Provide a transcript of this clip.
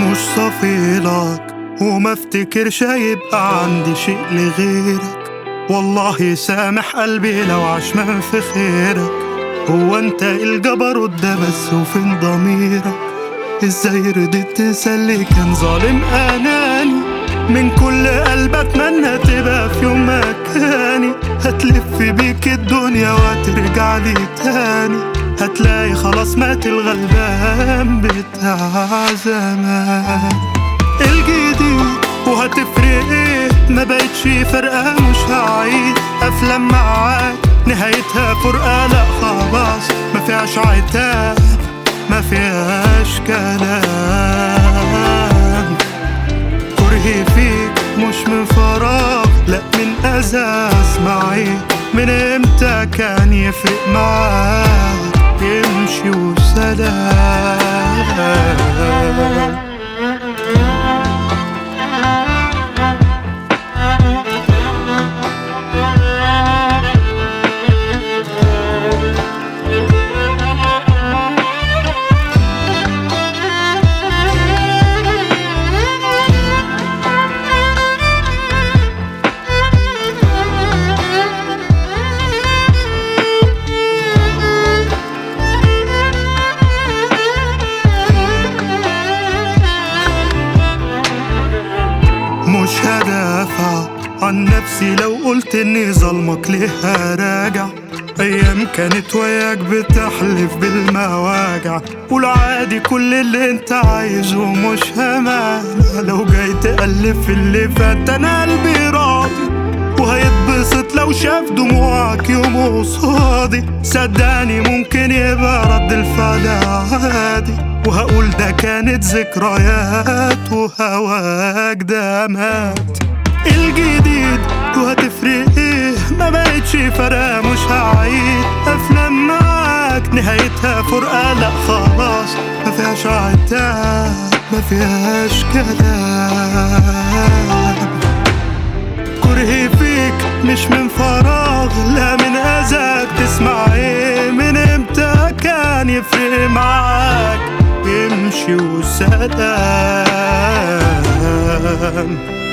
مش صفيلك وما افتكرش هيبقى عندي شيء لغيرك والله سامح قلبي لو عشمان في خيرك هو انت الجبروت ده بس وفين ضميرك ازاي رضيت تسلي كان ظالم اناني من كل قلب اتمنى تبقى في يوم مكاني هتلف بيك الدنيا وهترجع لي تاني هتلاقي خلاص مات الغلبان بتاع زمان الجديد وهتفرق ايه ما بقتش فارقة مش هعيد افلام معاك نهايتها فرقة لا خلاص ما فيهاش عتاب ما فيهاش كلام كرهي فيك مش من فراغ لا من أساس معي من امتى كان يفرق معاك يمشي وسلام مش هدافع عن نفسي لو قلت اني ظلمك ليه هراجع ايام كانت وياك بتحلف بالمواجع والعادي كل اللي انت عايزه مش همانع لو جاي تألف في اللي فات انا قلبي راضي وهيتبسط لو شاف دموعك يوم قصادي صدقني ممكن يبقى رد الفعل عادي وهقول ده كانت ذكريات وهواك ده مات الجديد وهتفرق ايه ما بقتش فارقة مش هعيد افلام معاك نهايتها فرقة لا خلاص ما فيهاش عتاب ما فيهاش كلام كرهي فيك مش من فراغ لا من اذاك تسمع ايه من امتى كان يفرق معاك يمشي وسلام